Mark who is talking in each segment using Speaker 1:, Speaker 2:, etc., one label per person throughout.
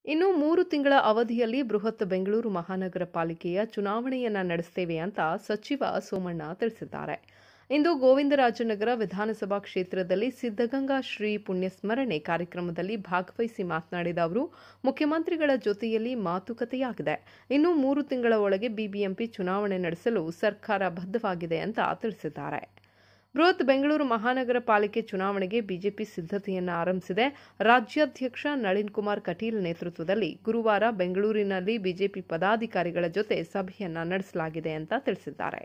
Speaker 1: ಇನ್ನು ಮೂರು ತಿಂಗಳ ಅವಧಿಯಲ್ಲಿ ಬೃಹತ್ ಬೆಂಗಳೂರು ಮಹಾನಗರ ಪಾಲಿಕೆಯ ಚುನಾವಣೆಯನ್ನ ನಡೆಸ್ತೇವೆ ಅಂತ ಸಚಿವ ಸೋಮಣ್ಣ ತಿಳಿಸಿದ್ದಾರೆ ಇಂದು ಗೋವಿಂದರಾಜನಗರ ವಿಧಾನಸಭಾ ಕ್ಷೇತ್ರದಲ್ಲಿ ಸಿದ್ದಗಂಗಾ ಶ್ರೀ ಪುಣ್ಯಸ್ಮರಣೆ ಕಾರ್ಯಕ್ರಮದಲ್ಲಿ ಭಾಗವಹಿಸಿ ಮಾತನಾಡಿದ ಅವರು ಮುಖ್ಯಮಂತ್ರಿಗಳ ಜೊತೆಯಲ್ಲಿ ಮಾತುಕತೆಯಾಗಿದೆ ಇನ್ನು ಮೂರು ತಿಂಗಳ ಒಳಗೆ ಬಿಬಿಎಂಪಿ ಚುನಾವಣೆ ನಡೆಸಲು ಸರ್ಕಾರ ಬದ್ಧವಾಗಿದೆ ಅಂತ ತಿಳಿಸಿದ್ದಾರೆ ಬೃಹತ್ ಬೆಂಗಳೂರು ಮಹಾನಗರ ಪಾಲಿಕೆ ಚುನಾವಣೆಗೆ ಬಿಜೆಪಿ ಸಿದ್ಧತೆಯನ್ನು ಆರಂಭಿಸಿದೆ ರಾಜ್ಯಾಧ್ಯಕ್ಷ ನಳಿನ್ ಕುಮಾರ್ ಕಟೀಲ್ ನೇತೃತ್ವದಲ್ಲಿ ಗುರುವಾರ ಬೆಂಗಳೂರಿನಲ್ಲಿ ಬಿಜೆಪಿ ಪದಾಧಿಕಾರಿಗಳ ಜೊತೆ ಸಭೆಯನ್ನ ನಡೆಸಲಾಗಿದೆ ಅಂತ ತಿಳಿಸಿದ್ದಾರೆ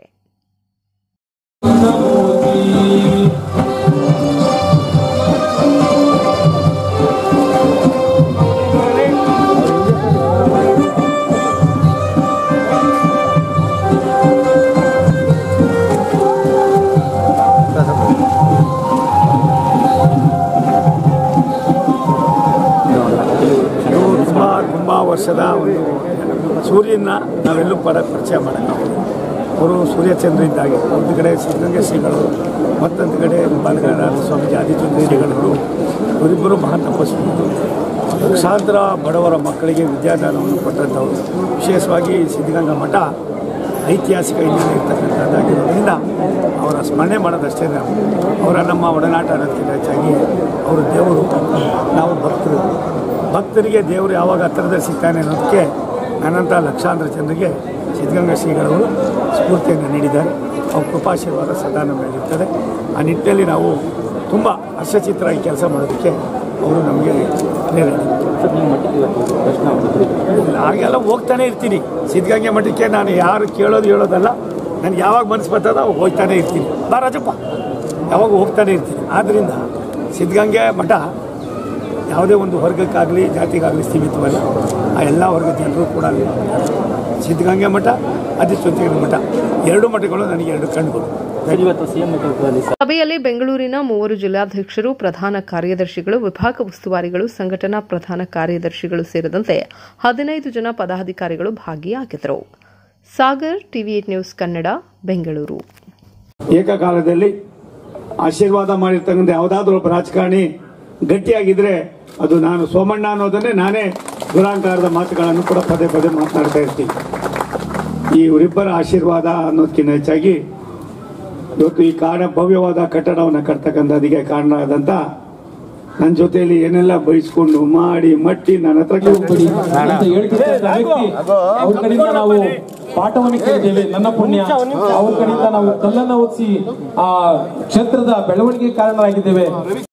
Speaker 2: ಇದು ತುಂಬ ತುಂಬ ವರ್ಷದ ಒಂದು ಸೂರ್ಯನ ನಾವೆಲ್ಲೂ ಪರ ಪರಿಚಯ ಮಾಡೋಕ್ಕಾಗಲ್ಲ ಅವರು ಸೂರ್ಯಚಂದ್ರ ಇದ್ದಾಗೆ ಒಂದು ಕಡೆ ಸಿದ್ಧಗಂಗೆ ಶ್ರೀಗಳು ಮತ್ತೊಂದು ಕಡೆ ಬಾಲಗಂಗಾಧರ ಸ್ವಾಮೀಜಿ ಆದಿತ್ಯ ಶ್ರೀಗಳು ಇವರಿಬ್ಬರು ಮಹಾ ತಪಸ್ವಿಗಳು ಲಕ್ಷಾಂತರ ಬಡವರ ಮಕ್ಕಳಿಗೆ ವಿದ್ಯಾದಾನವನ್ನು ಕೊಟ್ಟಂಥವ್ರು ವಿಶೇಷವಾಗಿ ಸಿದ್ಧಗಂಗಾ ಮಠ ಐತಿಹಾಸಿಕ ಹಿನ್ನೆಲೆ ಇರ್ತಕ್ಕಂಥದ್ದಾಗಿರೋದ್ರಿಂದ ಅವರ ಸ್ಮರಣೆ ಮಾಡೋದಷ್ಟೇ ನಾವು ಅವರ ನಮ್ಮ ಒಡನಾಟ ಅನ್ನೋದಕ್ಕಿಂತ ಹೆಚ್ಚಾಗಿ ಅವರು ದೇವರು ನಾವು ಭಕ್ತರು ಭಕ್ತರಿಗೆ ದೇವರು ಯಾವಾಗ ಹತ್ತಿರದಲ್ಲಿ ಸಿಗ್ತಾನೆ ಅನ್ನೋದಕ್ಕೆ ನನ್ನಂಥ ಲಕ್ಷಾಂತರ ಜನರಿಗೆ ಸಿದ್ಧಗಂಗಾ ಶ್ರೀಗಳವರು ಸ್ಫೂರ್ತಿಯನ್ನು ನೀಡಿದ್ದಾರೆ ಅವ್ರ ಕೃಪಾಶೀರ್ವಾದ ಸದಾ ನಮ್ಮ ಮೇಲಿರ್ತದೆ ಆ ನಿಟ್ಟಿನಲ್ಲಿ ನಾವು ತುಂಬ ಹರ್ಷಚಿತ್ತರಾಗಿ ಕೆಲಸ ಮಾಡೋದಕ್ಕೆ ಅವರು ನಮಗೆ ಪ್ರೇರಣೆ ಇಲ್ಲ, ಹಾಗೆಲ್ಲ ಹೋಗ್ತಾನೆ ಇರ್ತೀನಿ ಸಿದ್ಧಗಂಗೆ ಮಠಕ್ಕೆ ನಾನು ಯಾರು ಕೇಳೋದು ಹೇಳೋದಲ್ಲ ನನಗೆ ಯಾವಾಗ ಮನಸ್ಸು ಬರ್ತದೋ ಅವಾಗ ಹೋಗ್ತಾನೆ ಇರ್ತೀನಿ ಬಾ ರಾಜಪ್ಪ ಯಾವಾಗ ಹೋಗ್ತಾನೆ ಇರ್ತೀನಿ ಆದ್ದರಿಂದ ಸಿದ್ಧಗಂಗೆ ಮಠ ಯಾವುದೇ ಒಂದು ವರ್ಗಕ್ಕಾಗಲಿ ಜಾತಿಗಾಗಲಿ ಸೀಮಿತವಲ್ಲ ಆ ಎಲ್ಲ ವರ್ಗದ ಜನರು ಕೂಡ ಅಲ್ಲಿ ಸಿದ್ಧಗಂಗೆ ಮಠ ಆದಿತ್ಯಂತಿಗಳ ಮಠ ಎರಡು ಮಠಗಳು ನನಗೆ ಎರಡು ಕಣ್ಣುಗಳು
Speaker 3: ಇವತ್ತು ಸಿಎಂ ನೇತೃತ್ವದಲ್ಲಿ
Speaker 1: ಸಭೆಯಲ್ಲಿ ಬೆಂಗಳೂರಿನ ಮೂವರು ಜಿಲ್ಲಾಧ್ಯಕ್ಷರು ಪ್ರಧಾನ ಕಾರ್ಯದರ್ಶಿಗಳು ವಿಭಾಗ ಉಸ್ತುವಾರಿಗಳು ಸಂಘಟನಾ ಪ್ರಧಾನ ಕಾರ್ಯದರ್ಶಿಗಳು ಸೇರಿದಂತೆ ಹದಿನೈದು ಜನ ಪದಾಧಿಕಾರಿಗಳು ಭಾಗಿಯಾಗಿದ್ದರು ಸಾಗರ್ ಟಿವಿ ನ್ಯೂಸ್ ಕನ್ನಡ ಬೆಂಗಳೂರು
Speaker 2: ಏಕಕಾಲದಲ್ಲಿ ಆಶೀರ್ವಾದ ಮಾಡಿರ್ತಕ್ಕಂಥ ಯಾವುದಾದ್ರೂ ಒಬ್ಬ ರಾಜಕಾರಣಿ ಗಟ್ಟಿಯಾಗಿದ್ರೆ ಅದು ನಾನು ಸೋಮಣ್ಣ ಅನ್ನೋದನ್ನೇ ನಾನೇ ದುರಾಂಕಾರದ ಮಾತುಗಳನ್ನು ಕೂಡ ಪದೇ ಪದೇ ಮಾತನಾಡ್ತಾ ಇರ್ತೀನಿ ಈ ಇವರಿಬ್ಬರ ಆಶೀರ್ವಾದ ಅನ್ನೋದಕ್ಕಿಂತ ಹೆಚ್ಚಾಗಿ ಇವತ್ತು ಈ ಕಾರಣ ಭವ್ಯವಾದ ಕಟ್ಟಡವನ್ನು ಕಟ್ತಕ್ಕಂಥದಿಗೆ ಕಾರಣ ಆದಂತ ನನ್ನ ಜೊತೆಯಲ್ಲಿ ಏನೆಲ್ಲ ಬಯಸ್ಕೊಂಡು ಮಾಡಿ ಮಟ್ಟಿ ನನ್ನ ಹತ್ರ
Speaker 4: ಕೊಡಿ ಅಂತ ಹೇಳ್ತಿದ್ದಂತ ವ್ಯಕ್ತಿ ಅವ್ರ ಕಡೆಯಿಂದ ನಾವು ಪಾಠವನ್ನು ಕೇಳಿದ್ದೇವೆ ನನ್ನ ಪುಣ್ಯ ಅವ್ರ ಕಡೆಯಿಂದ ನಾವು ಕಲ್ಲನ್ನ ಓದಿಸಿ ಆ ಕ್ಷೇತ್ರದ ಬೆಳವಣಿಗೆ ಕಾರಣರಾಗಿದ್ದೇವೆ